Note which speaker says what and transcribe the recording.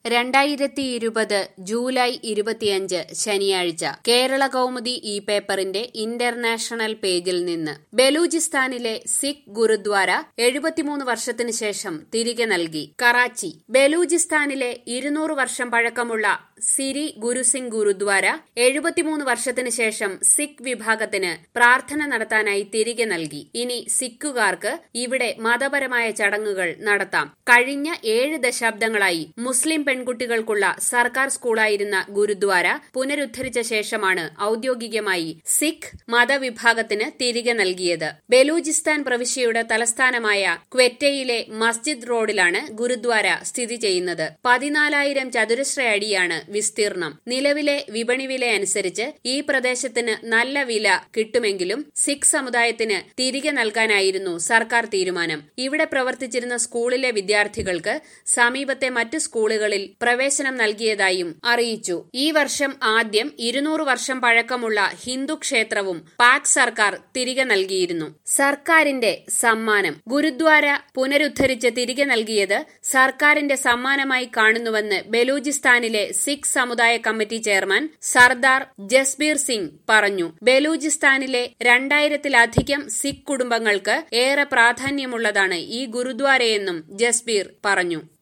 Speaker 1: രണ്ടായിരത്തി ഇരുപത് ജൂലൈ ഇരുപത്തിയഞ്ച് ശനിയാഴ്ച കേരള കൗമുദി ഈ പേപ്പറിന്റെ ഇന്റർനാഷണൽ പേജിൽ നിന്ന് ബലൂചിസ്ഥാനിലെ സിഖ് ഗുരുദ്വാര എഴുപത്തിമൂന്ന് വർഷത്തിനു ശേഷം തിരികെ നൽകി കറാച്ചി ബലൂചിസ്ഥാനിലെ ഇരുന്നൂറ് വർഷം പഴക്കമുള്ള സിരി ഗുരുസിംഗ് ഗുരുദ്വാര എഴുപത്തിമൂന്ന് വർഷത്തിനു ശേഷം സിഖ് വിഭാഗത്തിന് പ്രാർത്ഥന നടത്താനായി തിരികെ നൽകി ഇനി സിഖുകാർക്ക് ഇവിടെ മതപരമായ ചടങ്ങുകൾ നടത്താം കഴിഞ്ഞ ഏഴ് ദശാബ്ദങ്ങളായി മുസ്ലിം പെൺകുട്ടികൾക്കുള്ള സർക്കാർ സ്കൂളായിരുന്ന ഗുരുദ്വാര പുനരുദ്ധരിച്ച ശേഷമാണ് ഔദ്യോഗികമായി സിഖ് മതവിഭാഗത്തിന് തിരികെ നൽകിയത് ബലൂചിസ്ഥാൻ പ്രവിശ്യയുടെ തലസ്ഥാനമായ ക്വെറ്റയിലെ മസ്ജിദ് റോഡിലാണ് ഗുരുദ്വാര സ്ഥിതി ചെയ്യുന്നത് പതിനാലായിരം ചതുരശ്ര അടിയാണ് വിസ്തീർണം നിലവിലെ വിപണി വില അനുസരിച്ച് ഈ പ്രദേശത്തിന് നല്ല വില കിട്ടുമെങ്കിലും സിഖ് സമുദായത്തിന് തിരികെ നൽകാനായിരുന്നു സർക്കാർ തീരുമാനം ഇവിടെ പ്രവർത്തിച്ചിരുന്ന സ്കൂളിലെ വിദ്യാർത്ഥികൾക്ക് സമീപത്തെ മറ്റു സ്കൂളുകളിൽ പ്രവേശനം നൽകിയതായും അറിയിച്ചു ഈ വർഷം ആദ്യം ഇരുന്നൂറ് വർഷം പഴക്കമുള്ള ഹിന്ദു ക്ഷേത്രവും പാക് സർക്കാർ തിരികെ നൽകിയിരുന്നു സർക്കാരിന്റെ സമ്മാനം ഗുരുദ്വാര പുനരുദ്ധരിച്ച് തിരികെ നൽകിയത് സർക്കാരിന്റെ സമ്മാനമായി കാണുന്നുവെന്ന് ബലൂചിസ്ഥാനിലെ സിഖ് സമുദായ കമ്മിറ്റി ചെയർമാൻ സർദാർ ജസ്ബീർ സിംഗ് പറഞ്ഞു ബലൂചിസ്ഥാനിലെ രണ്ടായിരത്തിലധികം സിഖ് കുടുംബങ്ങൾക്ക് ഏറെ പ്രാധാന്യമുള്ളതാണ് ഈ ഗുരുദ്വാരയെന്നും ജസ്ബീർ പറഞ്ഞു